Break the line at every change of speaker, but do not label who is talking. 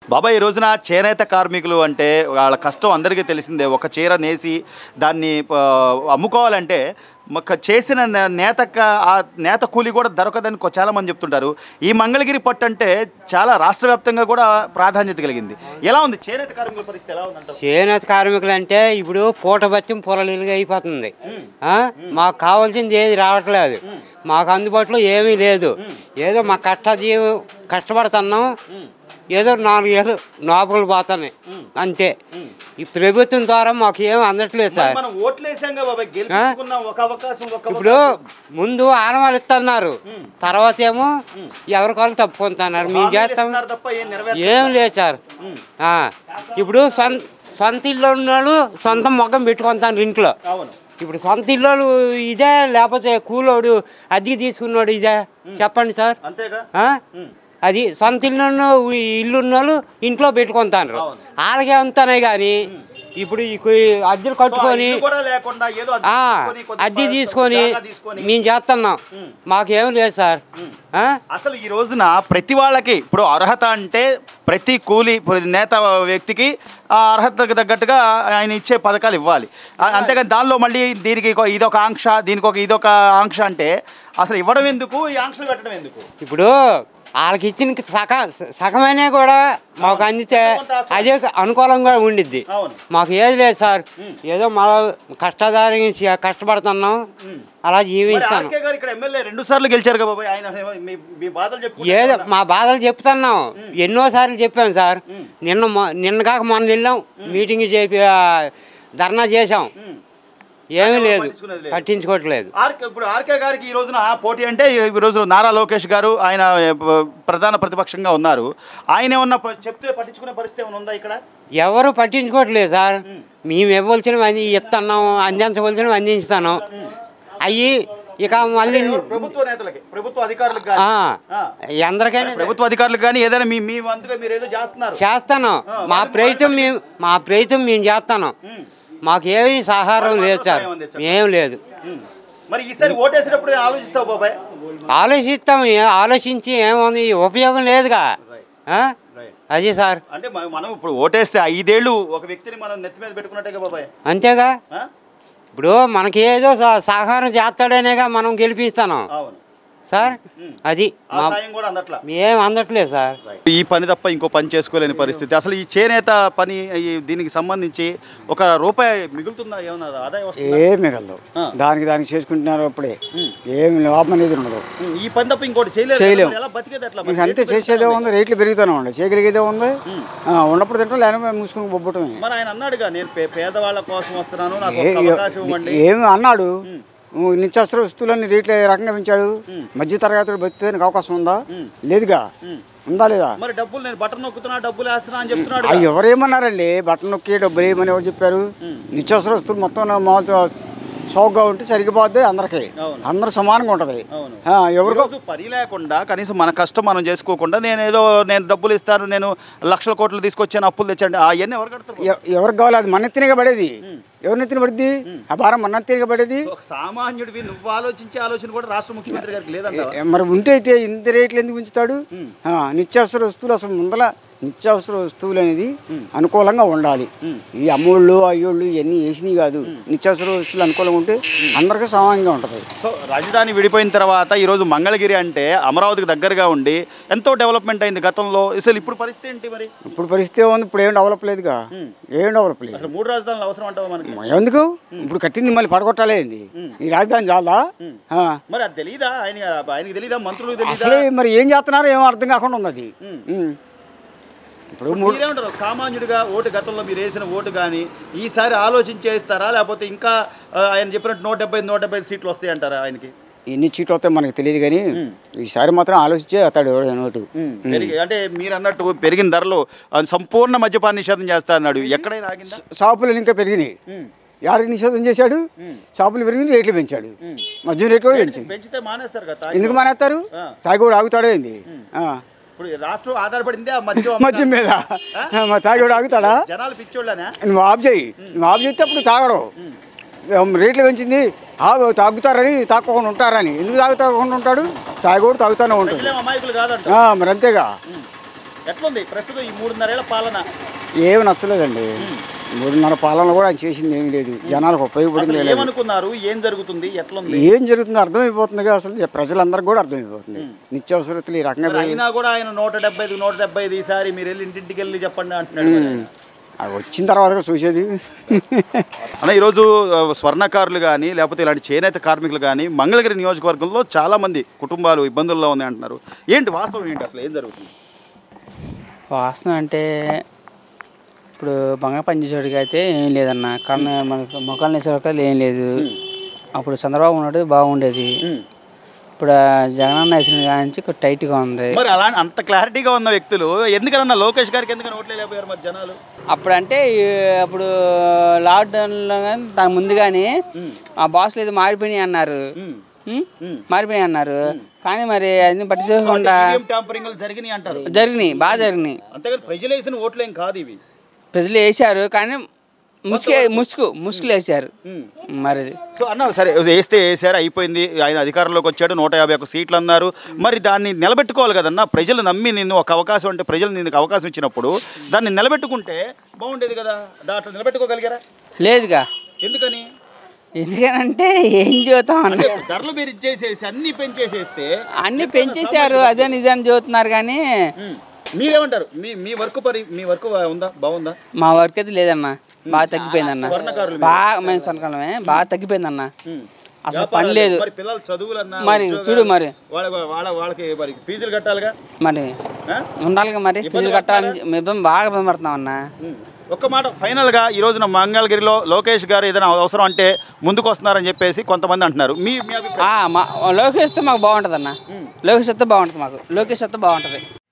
బాబా ఈ రోజున చేనేత కార్మికులు అంటే వాళ్ళ కష్టం అందరికీ తెలిసిందే ఒక చీర నేసి దాన్ని ఆ, అమ్ముకోవాలంటే ఒక చేసిన నే- నేత క- ఆ నేత కూలి కూడా దొరకదని కొ- చాలా మంది చెప్తుంటారు ఈ మంగళగిరి పట్టు అంటే చాలా రాష్ట్ర వ్యాప్తంగా కూడా ప్రాధాన్యత కలిగింది ఎలా ఉంది చేనేత కార్మికుల పరిస్థితి ఎలా ఉందంటారు
చేనేత కార్మికులు అంటే ఇప్పుడు పూట బత్యం పొరలీలుగా అయిపోతుంది ఆ? మాకు కావాల్సింది ఏది రావట్లేదు మాకు అందుబాటులో ఏమీ లేదు ఏదో మా కష్టజీవి కష్టపడుతున్నాం ఏదో నాలుగు ఏళ్ళు లోపలు పోతున్నాయి అంతే ఈ ప్రభుత్వం ద్వారా మాకు ఏం అందట్లేదు సార్
మనం ఓట్లేసాంగా బాబాయ్ గెలుచుకున్నాం ఒక అవకాశం ఒక
ఇప్పుడు ముందు ఆనవాళ్ళు ఇస్తున్నారు తర్వాత ఏమో ఎవరి కాళ్ళు తప్పుకుంటున్నారు మేము చేస్తాం
ఇస్తున్నారు తప్ప ఏం నెరవేర్
ఏం లేదు సార్ ఆ, ఇప్పుడు సొంత సొంత ఇల్లు ఉన్నోళ్ళు సొంత మొగ్గం పెట్టుకుంటాను ఇంట్లో
అవును
ఇప్పుడు సొంత ఇల్లు ఇదే లేకపోతే కూలోడు అద్దెకి తీసుకున్నాడు ఇదే చెప్పండి సార్
అంతేగా
ఆ? అది సొంత ఇల్లు ఉన్న ఇల్లు ఉన్న వాళ్ళు ఇంట్లో పెట్టుకుంటారు
అవును.
వాళ్ళకే ఉంటానే కానీ ఇప్పుడు ఈ కు- అద్దెలు కట్టుకొని
ఇల్లు కూడా లేకుండా ఏదో అద్దె
ఆ,
తీసుకొని, కొద్ది
అద్దె
ప-
తీసుకొని
జాగా తీసుకొని
మేము చేస్తున్నాం మాకేం లేదు సార్ ఆ?
అసలు ఈ రోజున ప్రతి వాళ్ళకి ఇప్పుడు అర్హత అంటే ప్రతి కూలి ఇప్పుడు నేత వ్యక్తికి ఆ అర్హతకు తగ్గట్టుగా ఆయన ఇచ్చే పథకాలు ఇవ్వాలి ఆ, అంతేగాని దానిలో మళ్ళీ దీనికి ఒక- ఇదొక ఆంక్ష దీనికి ఒక ఇదొక ఆంక్ష అంటే అసలు ఇవ్వడం ఎందుకు ఈ ఆంక్షలు పెట్టడం ఎందుకు
ఇప్పుడు వాళ్ళకి ఇచ్చిన సగ సగమైనా కూడా మాకు అందితే అదే అనుకూలంగా ఉండిద్ది
అవును
మాకు ఏది లేదు సార్ ఏదో మా కష్టదారి కష్టపడుతున్నాం అలా
మరి
జీవిస్తాను
ఆర్కే గారు ఇక్కడ ఎమ్మెల్యే రెండు సార్లు గెలిచారు కదా బాబాయ్ ఆయన మీ- మీ బాధలు చెప్పు
ఏదో మా బాధలు చెప్తున్నాం ఎన్నోసార్లు చెప్పాం సార్ నిన్న మొ- నిన్న కాక మొన్న వెళ్ళాం మీటింగ్ చేపి ఆ, ధర్నా చేసాం ఏమీ లేదు
పట్టించుకునేది లేదు.
పట్టించుకోవట్లేదు
ఆర్కే ఇప్పుడు ఆర్కే గారికి ఈ రోజున పోటీ అంటే ఈ రోజు నారా లోకేష్ గారు ఆయన ఏ, ప- ప్రధాన ప్రతిపక్షంగా ఉన్నారు ఆయన ఏమన్నా ప- చెప్తే పట్టించుకునే పరిస్థితి ఏమైనా ఉందా ఇక్కడ
ఎవరు పట్టించుకోవట్లేదు సార్ మేము ఇవ్వవలసినవి అంది ఇస్తున్నాం అందించవలసినవి అందించుతాను అవి ఇక మళ్ళీ
ప్రభుత్వ నేతలకి ప్రభుత్వ అధికారులకు కానీ
ఆ, అందరికైనా
ప్రభుత్వ అధికారులకు కానీ ఏదైనా మీ మీ వంతుగా మీరు ఏదో చేస్తున్నారు
చేస్తాను మా ప్రయత్నం మేము మా ప్రయత్నం మేము చేస్తాను మాకు ఏమీ సహారం లేదు సార్ ఏం లేదు
ఉమ్. మరి ఈసారి ఓటేసేటప్పుడు నేను ఆలోచిస్తావు బాబాయ్
ఆలోచిస్తాం ఏ- ఆలోచించి ఏముంది ఉపయోగం లేదుగా ఆ? అది సార్
అంటే మ- మనం ఇప్పుడు ఓటేస్తే ఐదేళ్ళు ఒక వ్యక్తిని మనం నెత్తి మీద పెట్టుకున్నట్టుగా బాబాయ్
అంతేగా
ఆ?
ఇప్పుడు మనకి ఏదో స- సహకారం చేస్తాడనేగా మనం గెలిపిస్తాను
అవును
సార్ అది
ఆ
మా
సాయం కూడా అందట్లా
ఏం అందట్లేదు సార్
ఈ పని తప్ప ఇంకో పని చేసుకోలేని పరిస్థితి అసలు ఈ చేనేత పని ఈ దీనికి సంబంధించి ఒక రూపాయి మిగులుతుందా ఏమన్నా ఆదాయం వస్తుందా
ఏం మిగలదు
ఆ.
దానికి దానికి చేసుకుంటున్నారు అప్పుడే ఏం లాభం అనేది ఉండదు
ఉమ్, ఈ పని తప్ప ఇంకోటి చేయలేదు
చేయలేం.
ఎలా బతికేది ఎట్లా మరి?
మీకు అంతే చేసేదే ఉంది రేట్లు పెరుగుతూనే ఉంది చేయగలిగేదే ఉంది ఆ, ఉన్నప్పుడు తింటాం లేకపోతే మూసుకుని బొబ్బటమే
మరి ఆయన అన్నాడుగా నేను పే- పేదవాళ్ళ కోసం వస్తున్నాను నాకు
ఏ-
ఒక అవకాశం ఇవ్వండి
ఏమి అన్నాడు నువ్వు నిత్యావసర వస్తువులన్నీ రేట్లు ఏ రకంగా పెంచాడు మధ్య తరగతులు బతికేదానికి అవకాశం ఉందా లేదుగా ఉందా లేదా
మరి డబ్బులు నేను బటన్ నొక్కుతున్నా డబ్బులు వేస్తున్నా అని చెప్తున్నాడు
అవి ఎవరేమన్నారండి బట్టలు నొక్కి డబ్బులు ఏమని ఎవరు చెప్పారు నిత్యావసర వస్తువులు మొత్తం మామూలు చౌకగా ఉంటే సరిగిపోద్ది అందరికి
అవును.
అందరూ సమానంగా ఉంటది
అవును.
ఆ, ఎవరికో
ఈరోజు పని లేకుండా కనీసం మన కష్టం మనం చేసుకోకుండా నేను ఏదో నేను డబ్బులు ఇస్తాను నేను లక్షల కోట్లు తీసుకొచ్చాను అప్పులు తెచ్చండి అవన్నీ ఎవరు కడతారు
ఎ- ఎవరికి కావాలి అది మన ఎత్తినగా పడేది ఎవరి నెత్తిన పడుద్ది ఆ భారం మన ఎత్తినగా పడేది
ఒక సామాన్యుడివి నువ్వు ఆలోచించే ఆలోచన కూడా రాష్ట్ర ముఖ్యమంత్రి గారికి లేదంట
ఎ- మరి ఉంటే ఇటే ఇంత రేట్లు ఎందుకు ఉంచుతాడు ఆ, నిత్యావసర వస్తువులు అసలు ముందల నిత్యావసర వస్తువులు అనేది అనుకూలంగా ఉండాలి ఈ అమ్మోళ్ళు అయ్యోళ్ళు ఇవన్నీ వేసినవి కాదు నిత్యావసర వస్తువులు అనుకూలంగా ఉంటే అందరికీ సమానంగా ఉంటుంది
సో రాజధాని విడిపోయిన తర్వాత ఈరోజు మంగళగిరి అంటే అమరావతికి దగ్గరగా ఉండి ఎంతో డెవలప్మెంట్ అయింది గతంలో అసలు ఇప్పుడు పరిస్థితి ఏంటి మరి
ఇప్పుడు పరిస్థితి ఏముంది ఇప్పుడు ఏం డెవలప్ లేదుగా ఏం డెవలప్ లేదు
అసలు మూడు రాజధానులు అవసరం అంటావా మనకి
ఎందుకు ఇప్పుడు కట్టింది మళ్ళీ పడగొట్టాలేంది ఈ రాజధాని చాలా ఆ.
మరి అది తెలీదా ఆయన ఆయనకి తెలీదా మంత్రులకు తెలీదా
అసలే మరి ఏం చేస్తున్నారో ఏమో అర్థం కాకుండా ఉంది అది ఉమ్. ఇప్పుడు మూడు
మీరేమంటారు సామాన్యుడిగా ఓటు గతంలో మీరు వేసిన ఓటు కానీ ఈసారి ఆలోచించేస్తారా లేకపోతే ఇంకా ఆ, ఆయన చెప్పినట్టు నూట డెబ్బై నూట డెబ్బై సీట్లు వస్తాయి అంటారా ఆయనకి
ఎన్ని చీట్లు వస్తాయో మనకు తెలియదు కానీ ఈసారి మాత్రం ఆలోచించే అతడు ఎవరు నోటు
పెరిగి అంటే మీరు అన్నట్టు పెరిగిన ధరలు ఆ, సంపూర్ణ మద్యపాన నిషేధం చేస్తా అన్నాడు ఎక్కడైనా ఆగిందా
షాపులు ఇంకా పెరిగినాయి యాడికి నిషేధం చేశాడు షాపులు పెరిగి రేట్లు పెంచాడు మద్యం రేట్లు కూడా పెంచింది
పెంచితే మానేస్తారు కదా తాగి.
ఎందుకు మానేస్తారు
ఆ.
తాగివాడు ఆగుతాడే ఏంది ఆ.
ఇప్పుడు ఈ రాష్ట్రం ఆధారపడిందే ఆ మద్యం
మద్యం మీద మా తాగివాడు ఆగుతాడా
జనాలు పిచ్చోళ్ళనా
నువ్వు ఆఫ్ చేయి నువ్వు ఆఫ్ చేస్తే అప్పుడు తాగడు రేట్లు పెంచింది ఆగు తాగుతారని తాగకుండా ఉంటారని ఎందుకు తాగుతాకుండా ఉంటాడు తాగోడు తాగుతూనే ఉంటాడు
ప్రజలేం అమాయకులు కాదంట
ఆ, మరి అంతేగా
ఎట్లుంది ప్రస్తుతం ఈ మూడున్నరేళ్ల పాలన
ఏమి నచ్చలేదండి మూడున్నర పాలన కూడా ఆయన చేసింది ఏమీ లేదు జనాలకు ఉపయోగపడింది
అసలు
ఏమీ లేదు
ఏమనుకున్నారు ఏం జరుగుతుంది ఎట్లుంది
ఏం జరుగుతుందో అర్థమైపోతుంది కదా అసలు ప్రజలందరికీ కూడా అర్థమైపోతుంది నిత్యావసరతలు ఈ రకంగా
మరి
పెరిగి-
అయినా కూడా ఆయన నూట డెబ్బై ఐదు నూట డెబ్బై ఐదు ఈసారి మీరు వెళ్ళి ఇంటింటికి వెళ్ళి చెప్పండి అంటున్నాడు మరి ఆయన.
అవి వచ్చిన తర్వాత కూడా చూసేది
అన్న ఈరోజు ఆ, స్వర్ణకారులు కానీ లేకపోతే ఇలాంటి చేనేత కార్మికులు కానీ మంగళగిరి నియోజకవర్గంలో చాలా మంది కుటుంబాలు ఇబ్బందుల్లో ఉన్నాయి అంటున్నారు ఏంటి వాస్తవం ఏంటి అసలు ఏం జరుగుతుంది
వాసన అంటే ఇప్పుడు బంగారు పనిచేసేవాడికి అయితే ఏం లేదన్న కానీ మనకు మొక్కలు నేసేవాడికి ఏం లేదు అప్పుడు చంద్రబాబు ఉన్నాడు బాగుండేది ఇప్పుడు ఆ జగనన్న వేసిన కాడి నుంచి కొంచెం టైట్గా ఉంది
మరి అలా అంత క్లారిటీగా ఉన్న వ్యక్తులు ఎందుకన్నా లోకేష్ గారికి ఎందుకని ఓట్లు లేకపోయారు మరి జనాలు
అప్పుడు అంటే ఈ అప్పుడు లాక్డౌన్లో కానీ దాని ముందు కానీ ఆ బాస్లు ఏదో మారిపోయినాయి అన్నారు ఉం? మారిపోయినాయి అన్నారు కానీ మరి అన్ని పట్టించుకోకుండా
ట్యాంపరింగ్ జరిగినాయి అంటారు
జరిగినాయి బాగా జరిగినాయి
అంతేకాదు ప్రజలు వేసిన ఓట్లేం కాదు ఇవి
ప్రజలు వేసారు కానీ ముసుకే ముసుగు ముసుగులు వేసారు మరి
సో అన్న సరే వేస్తే వేసారు అయిపోయింది ఆయన అధికారంలోకి వచ్చాడు నూట యాభై ఒక్క సీట్లు అన్నారు మరి దాన్ని నిలబెట్టుకోవాలి కదన్న ప్రజలు నమ్మి నిన్ను ఒక అవకాశం అంటే ప్రజలు నిన్ను అవకాశం ఇచ్చినప్పుడు దాన్ని నిలబెట్టుకుంటే బాగుండేది కదా దాంట్లో నిలబెట్టుకోగలిగారా
లేదుగా
ఎందుకని
ఎందుకనంటే ఏం చూద్దాం అన్న
అంటే ధరలు మీరు ఇచ్చేసేసి అన్ని పెంచేసేస్తే
అన్ని పెంచేశారు అదని ఇదని చూస్తున్నారు కానీ
ఉమ్, మీరేమంటారు మీ మీ వర్క్ పరి మీ వర్క్ ఉందా బాగుందా
మా వర్క్ అయితే లేదన్న బాగా తగ్గిపోయిందన్న
స్వర్ణకారులు
బాగా మేము సొనకాలమే బాగా తగ్గిపోయిందన్న
ఉమ్.
అసలు
వ్యాపారాలు
పని లేదు
మరి పిల్లలు చదువులన్నా
మరి
ఉద్యోగాలు,
చూడు మరి.
వాళ్ళ వాళ్ళ వాళ్ళకి మరి ఫీజులు కట్టాలిగా
మరి
ఆ?
ఉండాలిగా మరి ఫీజులు కట్టాలని మేము ఇబ్బంది బాగా ఇబ్బంది పడుతున్నాం అన్న
ఉమ్. ఒక్క మాట ఫైనల్గా ఈ రోజున మంగళగిరిలో లోకేష్ గారు ఏదైనా అవసరం అంటే ముందుకు వస్తున్నారని చెప్పేసి కొంతమంది అంటున్నారు మీ మీ అభిప్రాయం
ఆ, మా లోకేష్ వస్తే మాకు బాగుంటుంది అన్న లోకేష్ వస్తే బాగుంటుంది మాకు లోకేష్ వస్తే బాగుంటుంది